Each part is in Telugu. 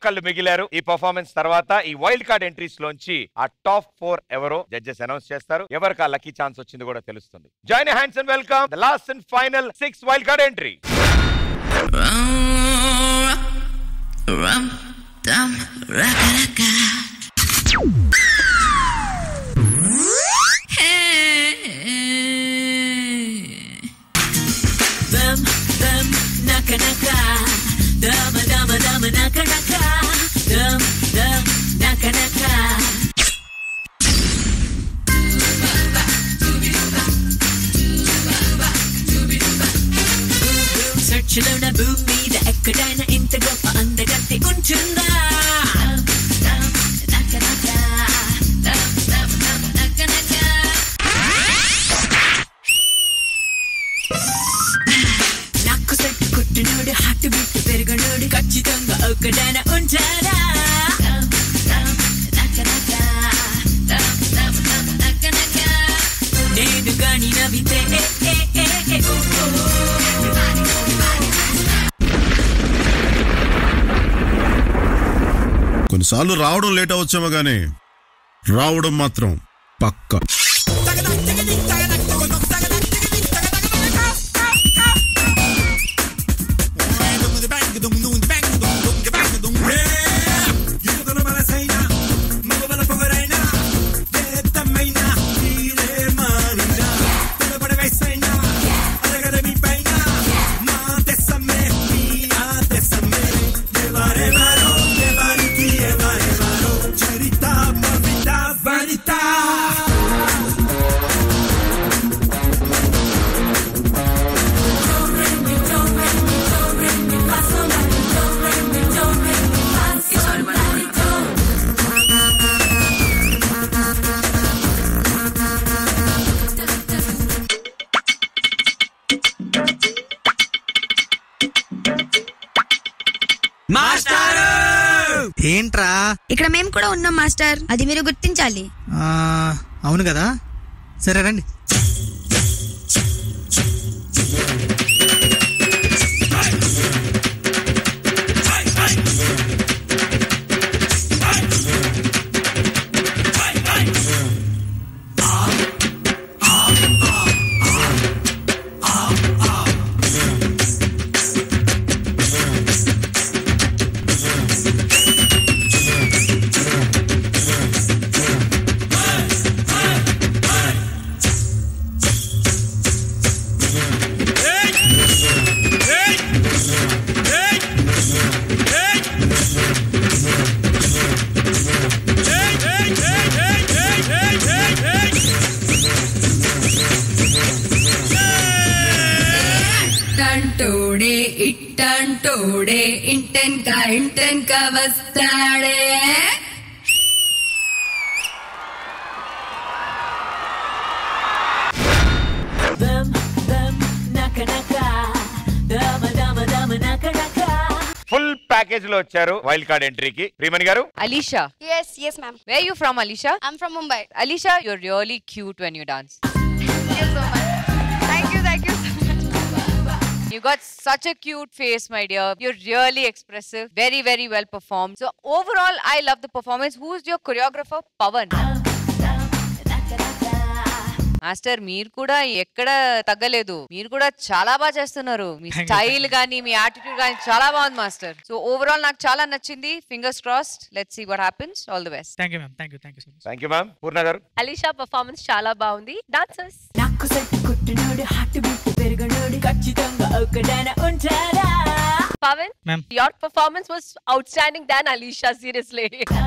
ఒక్కళ్ళు మిగిలారు ఈ పర్ఫార్మెన్స్ తర్వాత ఈ వైల్డ్ కార్డ్ ఎంట్రీస్ లోంచి ఆ టాప్ ఫోర్ ఎవరో జడ్జెస్ అనౌన్స్ చేస్తారు ఎవరికి ఆ లక్కీ ఛాన్స్ వచ్చింది కూడా తెలుస్తుంది join hands and welcome the last and final six wild card entry Rum, dum, raka, raka. Hey. Dum, dum, naka, naka. Dama, dama, dama, naka, naka. Dum, dum, naka, naka. సెర్చ్లోన భూమి మీద ఎక్కడైనా ఇంత గొప్ప అందగత్తి ఉంటుందా నక నక, దమ్ దమ్ దమ్ నక నక. నాకు సెట్ కుట్టినోడు హార్ట్ బీట్ పెరగనోడు ఖచ్చితంగా ఒక్కడైనా ఉంటాడా దమ్ దమ్ నక నక, దమ్ దమ్ దమ్ నక నక. నేను గాని నవ్వితే ఏ ఏ ఏ ఏ ఓ ఓ కొన్నిసార్లు రావడం లేట్ అవచ్చేమో గానీ రావడం మాత్రం పక్క ఏంట్రా ఇక్కడ మేము కూడా ఉన్నాం మాస్టర్ అది మీరు గుర్తించాలి ఆ, అవును కదా సరే రండి ఇట్టంటోడే ఇట్టంటోడే ఇంటెన్క ఇంటెన్క వస్తాడే Dum, dum, naka, naka. Dama, dama, dama, naka, naka. Full package లో వచ్చారు వైల్డ్ కార్డ్ ఎంట్రీకి ప్రియమణి గారు Alicia, Yes, yes, ma'am. where are you from, Alicia? I'm from Mumbai. Alicia, you're really cute when you dance. Thank you so much. Thank you, thank you so much. You got such a cute face, my dear. You're really expressive. Very, very well performed. So overall, I love the performance. Who's your choreographer? Pavan. Master మీరు కూడా ఎక్కడ తగ్గలేదు మీరు కూడా చాలా బాగా చేస్తున్నారు మీ Thank you, స్టైల్ గానీ మీ యాటిట్యూడ్ గానీ చాలా బాగుంది మాస్టర్ సో ఓవరాల్ నాకు చాలా నచ్చింది fingers crossed let's see what happens all the best thank you ma'am thank you thank you so much thank you ma'am Poorna garu Alisha performance చాలా బాగుంది డాన్సర్స్ నాకు సెట్ కుట్టినోడు హార్ట్ బీట్ పెరగనోడు ఖచ్చితంగా ఒక్కడైనా ఉంటాడా Pavan ma'am your performance was outstanding than Alisha seriously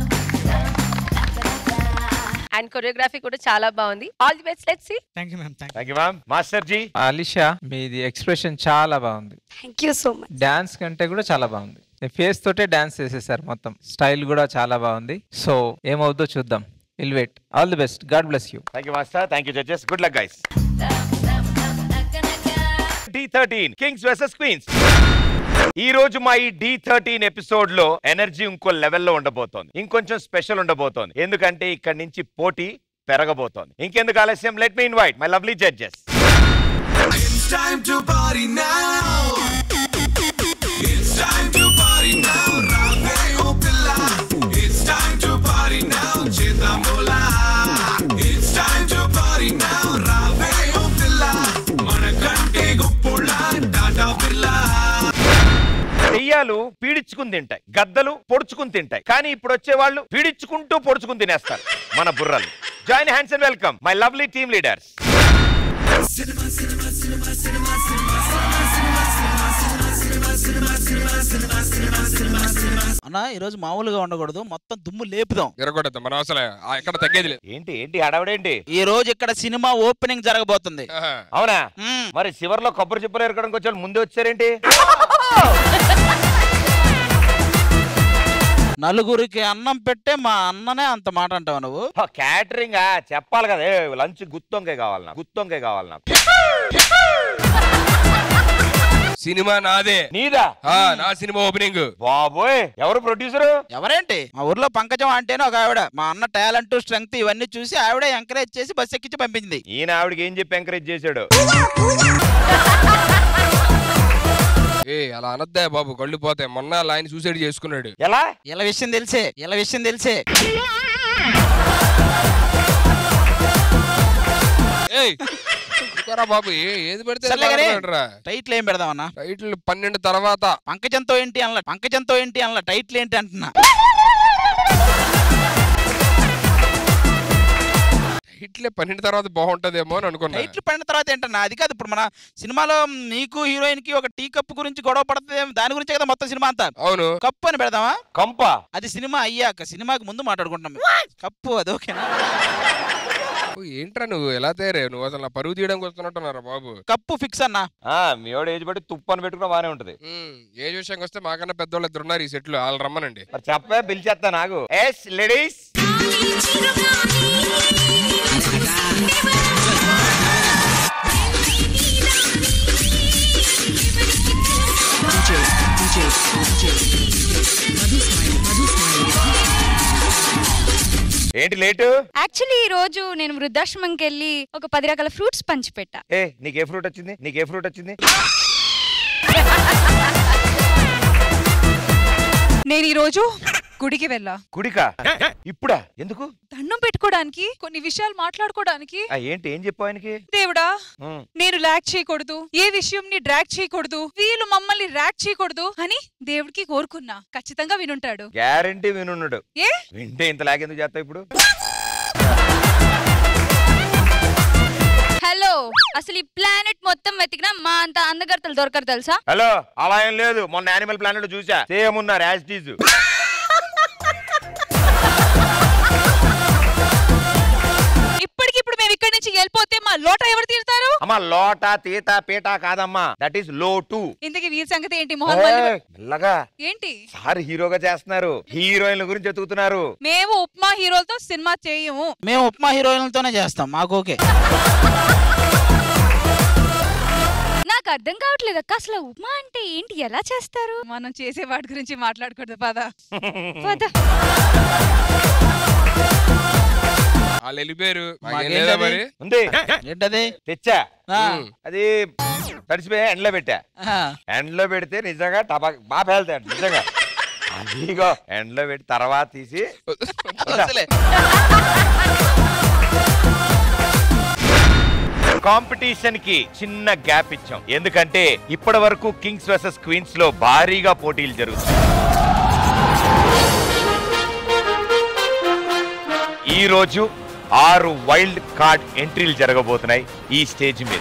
and choreography కూడా చాలా బాగుంది all the best let's see thank you ma'am thank thank you ma'am master G అలిషా మీది ఎక్స్ప్రెషన్ చాలా బాగుంది Thank you so much. Dance కంటే కూడా చాలా బాగుంది ఫేస్ తోటే డాన్స్ చేసేసారు మొత్తం స్టైల్ కూడా చాలా బాగుంది సో ఏమవుద్దో చూద్దాం will wait all the best God bless you thank you master thank you judges good luck guys D thirteen kings versus queens ఈ రోజు మా ఈ డి థర్టీన్ ఎపిసోడ్ లో ఎనర్జీ ఇంకో లెవెల్లో ఉండబోతోంది ఇంకొంచెం స్పెషల్ ఉండబోతోంది ఎందుకంటే ఇక్కడ నుంచి పోటీ పెరగబోతోంది ఇంకెందుకు ఆలస్యం let me invite my lovely judges It's time to party now. It's time to party now. రావే ఓ పిల్ల జింకలు పీడించుకుని తింటాయి గద్దలు పొడుచుకుని తింటాయి కానీ ఇప్పుడు వచ్చే వాళ్ళు పీడించుకుంటూ పొడుచుకుని తినేస్తారు మన బుర్రలు join hands and welcome my lovely team leaders అన్న ఈరోజు మామూలుగా ఉండకూడదు మొత్తం దుమ్ము లేపుదాం ఎరగొడద్దు మనం అసలు ఆ ఎక్కడ తగ్గేది లేదు ఏంటి ఏంటి హడావిడేంటి ఈ రోజు ఇక్కడ సినిమా ఓపెనింగ్ జరగబోతుంది ఆహా. అవునా మ్మ్. మరి చివర్లో కొబ్బరి చిప్పలు ఎరకడానికి వచ్చే వాళ్ళు ముందే వచ్చారేంటి నలుగురికి అన్నం పెట్టే మా అన్ననే అంత మాట అంటావు నువ్వు క్యాటరింగ్ చెప్పాలి కదా ఏ, లంచ్ గుత్తొంకాయ కావాలి నాకు గుత్తొంకాయ కావాలి నాకు సినిమా నాదే నీదా ఆ, నా సినిమా ఓపెనింగ్ బాబోయ్ ఎవరు ప్రొడ్యూసరు ఎవరేంటి మా ఊర్లో పంకజం అంటేనే ఒక ఆవిడ మా అన్న టాలెంట్ స్ట్రెంగ్త్ ఇవన్నీ చూసి ఆవిడ ఎంకరేజ్ చేసి బస్ ఎక్కించి పంపించింది ఈయన ఆవిడకి ఏం చెప్పి ఎంకరేజ్ చేశాడు ఏ అలా అనద్దా బాబు కళ్ళు పోతాయి మొన్న ఆయన సూసైడ్ చేసుకున్నాడు ఎలా ఇలా విషయం తెలిసే ఇలా విషయం తెలిసే ఏయ్ ఊరుకోరా బాబు ఏ ఏది పెడితే అది సర్లే గానీ. మాట్లాడరా. టైటిల్ ఏం పెడదామన్నా టైటిల్ పన్నెండు తర్వాత పంకజంతో ఏంటి అనలా పంకజంతో ఏంటి అనలా టైటిల్ ఏంటి అంటున్నా టైటిల్ పన్నెండు తర్వాత బాగుంటదేమో అని అనుకున్నా టైటిల్ పడిన తర్వాత ఏంటన్నా అది కాదు ఇప్పుడు మన సినిమాలో నీకు హీరోయిన్ కి ఒక టీ కప్ గురించి గొడవ పడుతుంది దాని గురించే కదా మొత్తం సినిమా అంతా అవును కప్పు అని పెడదామా కంప అది సినిమా అయ్యాక సినిమాకి ముందు మాట్లాడుకుంటాం కప్పు అది ఓకేనా ఓ, ఏంట్రా నువ్వు ఎలా తయారే నువ్వు అసలు నా పరువు తీయడానికి వస్తున్నట్టున్నారా బాబు కప్పు ఫిక్స్ అన్నా ఆ, మీ వాడు ఏజ్ బట్టి తుప్పు అని పెట్టుకున్నా బానే ఉంటది ఉమ్, ఏ విషయానికి వస్తే మాకన్నా పెద్దోళ్ళు ఇద్దరు ఉన్నారు ఈ సెట్లు వాళ్ళు రమ్మనండి మరి చెప్పే పిలిచేస్తా నాకు ఎస్ లేడీస్ ఏంటి లేటు యాక్చువల్లీ ఈ రోజు నేను వృద్ధాశ్రమంకి వెళ్ళి ఒక పది రకాల ఫ్రూట్స్ పంచిపెట్టా ఏ నీకే ఫ్రూట్ వచ్చింది నీకే ఫ్రూట్ వచ్చింది నేను ఈ రోజు గుడికి వెళ్ళా కుడికా ఇప్పుడా ఎందుకు దండం పెట్టుకోవడానికి కొన్ని విషయాలు మాట్లాడుకోవడానికి ఆ, ఏంటి ఏం చెప్పు ఆయనకి దేవుడా ఉమ్, నేను ల్యాక్ చేయకూడదు ఏ విషయం ని డ్రాక్ చేయకూడదు వీళ్ళు మమ్మల్ని ర్యాక్ చేయకూడదు అని దేవుడికి కోరుకున్నా ఖచ్చితంగా వినుంటాడు గ్యారంటీ వినున్నాడు ఏ వింటే ఇంత లాగెందుకు చేస్తావు ఇప్పుడు హలో అసలు ఈ ప్లానెట్ మొత్తం వెతికినా మా అంత అందగర్తలు దొరకరు తెలుసా హలో అలా ఏం లేదు మొన్న యానిమల్ ప్లానెట్ చూసా సేమ్ ఉన్నారు యాజ్ టీజ్ ఇప్పటికిప్పుడు మేము ఇక్కడి నుంచి వెళ్ళిపోతే మా లోట ఎవరు తీరుతారు అమ్మా లోట తీత పీట కాదమ్మా దట్ ఈస్ లో టూ ఇంతకీ వీరి సంగతి ఏంటి మోహన్ మళ్ళీ- మెల్లగా ఏంటి సార్ హీరోగా చేస్తున్నారు హీరోయిన్ల గురించి ఎతుకుతున్నారు మేము ఉప్మా హీరోలతో సినిమా చేయము మేము ఉప్మా హీరోయిన్లతోనే చేస్తాం మాకు ఓకే నాకు అర్థం కావట్లేదు అక్క అసలు ఉప్మా అంటే ఏంటి ఎలా చేస్తారు మనం చేసే వాటి గురించి మాట్లాడకూడదు పద పద. వాళ్ళు వెళ్ళిపోయారు మాకేం మాకేం లేదా లేదు. మరి ఉంది ఏంటది తెచ్చా ఆ, అది తడిసిపోయి ఎండలో పెట్టా ఆ. ఎండలో పెడితే నిజంగా టబా బాగా పేలుతాయి నిజంగా అదిగో ఎండలో పెట్టి తర్వాత తీసి వదిలే. కాంపిటీషన్ కి చిన్న గ్యాప్ ఇచ్చాం ఎందుకంటే ఇప్పటి వరకు కింగ్స్ వర్సెస్ క్వీన్స్ లో భారీగా పోటీలు జరుగుతాయి ఈ రోజు ఆరు వైల్డ్ కార్డ్ ఎంట్రీలు జరగబోతున్నాయి ఈ స్టేజ్ మీద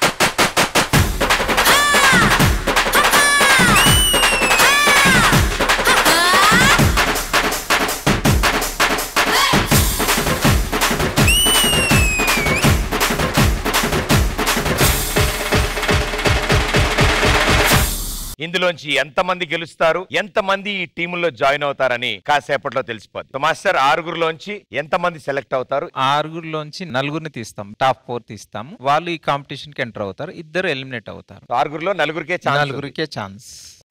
ఇందులోంచి ఎంతమంది గెలుస్తారు ఎంతమంది ఈ టీముల్లో జాయిన్ అవుతారని కాసేపట్లో తెలిసిపోద్ది సో మాస్టర్ ఆరుగురులోంచి ఎంతమంది సెలెక్ట్ అవుతారు ఆరుగురిలోంచి నలుగురిని తీస్తాం టాప్ ఫోర్ తీస్తాము వాళ్ళు ఈ కాంపిటీషన్ కి ఎంటర్ అవుతారు ఇద్దరు ఎలిమినేట్ అవుతారు ఆరుగురులో నలుగురికే ఛాన్స్ నలుగురికే ఛాన్స్